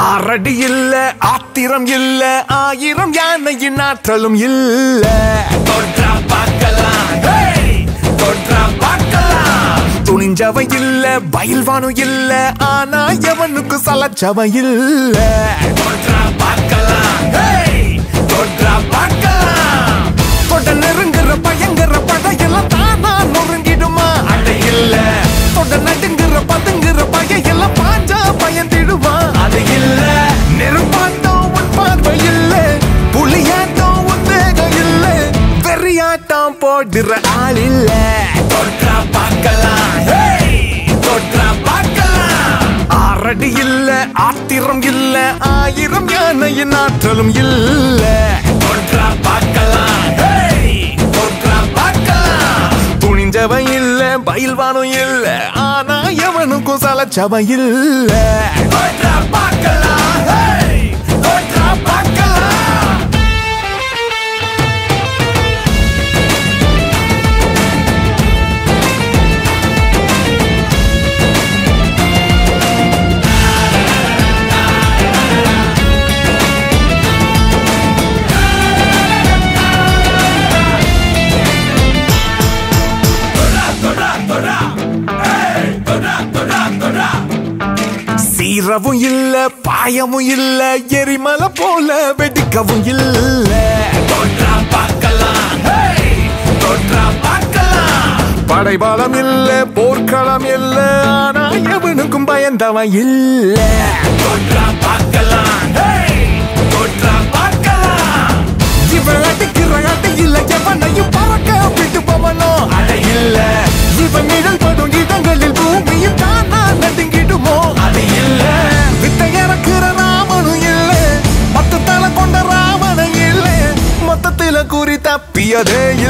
ஆறடி இல்ல ஆத்திரம் இல்ல ஆயிரம் யானையின் ஆற்றலும் இல்ல தொற்றா பார்க்கலாம் hey! தொற்றா பார்க்கலாம் துணிஞ்சவ இல்ல பயில்வானும் இல்ல ஆனா எவனுக்கு சலச்சவ இல்ல தொற்றா பார்க்கலாம் hey! தொற்றா பார்க்கலாம் தொட்ட நெருங்குற பயங்கர படையெல்லாம் தானா நொறுங்கிடுமா அட இல்ல தொட்ட நடுங்குற பதுங்குற பகையெல்லாம் பாஞ்சா பயந்திடுமா அது இல்ல நெருப்பாட்டம் உன் பார்வை இல்ல புலியாட்டம் உன் வேகம் இல்ல வெறியாட்டம் போடுற ஆள் இல்ல தொற்றா பார்க்கலாம் hey! தொற்றா பார்க்கலாம் ஆறடி இல்ல ஆத்திரம் இல்ல ஆயிரம் யானையின் ஆற்றலும் இல்ல தொற்றா பார்க்கலாம் hey! தொற்றா பார்க்கலாம் துணிஞ்சவன் இல்ல பயில்வானும் இல்ல ஆனா எவனுக்கும் சலச்சவன் இல்ல தொற்றா பார்க்கலாம் hey! தொற்றா பார்க்கலாம் சீரவும் இல்ல பாயமும் இல்ல எரிமலை போல வெடிக்கவும் இல்ல தொற்றா பார்க்கலாம் hey! தொற்றா பார்க்கலாம் படைபாலம் இல்ல போர்க்களம் இல்ல ஆனா எவனுக்கும் பயந்தவன் இல்ல தொற்றா பார்க்கலாம் hey! தொற்றா பார்க்கலாம் இவன் அடிக்கிற அடி இல்ல எவனையும் பறக்க விட்டு போவனோ அட இல்ல இவன் நிழல் படும் இடங்களில் பூமியும் தானா நடுங்கிடுமோ அது இல்ல வித்தை இறக்குற ராமனும் இல்ல மொத்த தலை கொண்ட ராமனும் இல்ல மொத்தத்தில குறி தப்பியதே